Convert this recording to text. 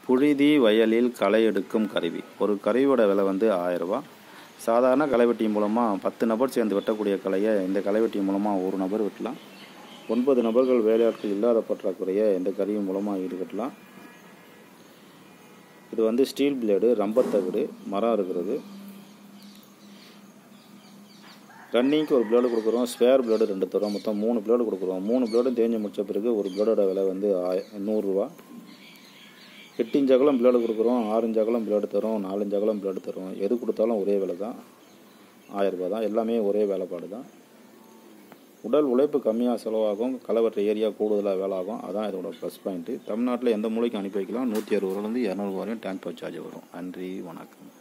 புழுதி வயலில் களை எடுக்கும் கருவி ஒரு கருவியோட விலை வந்து ஆயிரரூபா சாதாரண களைவெட்டி மூலமாக பத்து நபர் சேர்ந்து வெட்டக்கூடிய களையை இந்த களைவெட்டி மூலமாக ஒரு நபர் வெட்டலாம் ஒன்பது நபர்கள் வேலையாட்கள் இல்லாத பற்றாக்குறையை இந்த கருவி மூலமாக ஈடுகட்டலாம் இது வந்து ஸ்டீல் பிளேடு ரம்பர் தகடு மரம் இருக்கிறது ரன்னிங்க்கு ஒரு பிளேடு கொடுக்குறோம் ஸ்பேர் பிளேடு ரெண்டு தரோம் மொத்தம் மூணு பிளேடு கொடுக்குறோம் மூணு பிளேடும் தேஞ்சு முடிச்ச பிறகு ஒரு பிளேடோட விலை வந்து ஆய நூறுரூவா எட்டு இன்ச் அகலம் பிளேடு கொடுக்குறோம் ஆறு இன்ச் அகலம் பிளேடு தரோம் நாலஞ்சு அகலம் பிளேடு தரோம் எது கொடுத்தாலும் ஒரே விலை தான் ஆயிரரூபா தான் எல்லாமே ஒரே வேலைப்பாடு தான் உடல் உழைப்பு கம்மியாக செலவாகும் களைவற்ற ஏரியா கூடுதலாக வேலை ஆகும் அதான் இதோட ப்ளஸ் பாயிண்ட்டு தமிழ்நாட்டில் எந்த மூலைக்கும் அனுப்பி வைக்கலாம் நூற்றி அறுபது ரூபாலேருந்து இரநூறு வரையும் டிரான்ஸ்போர்ட் சார்ஜ் வரும் நன்றி வணக்கம்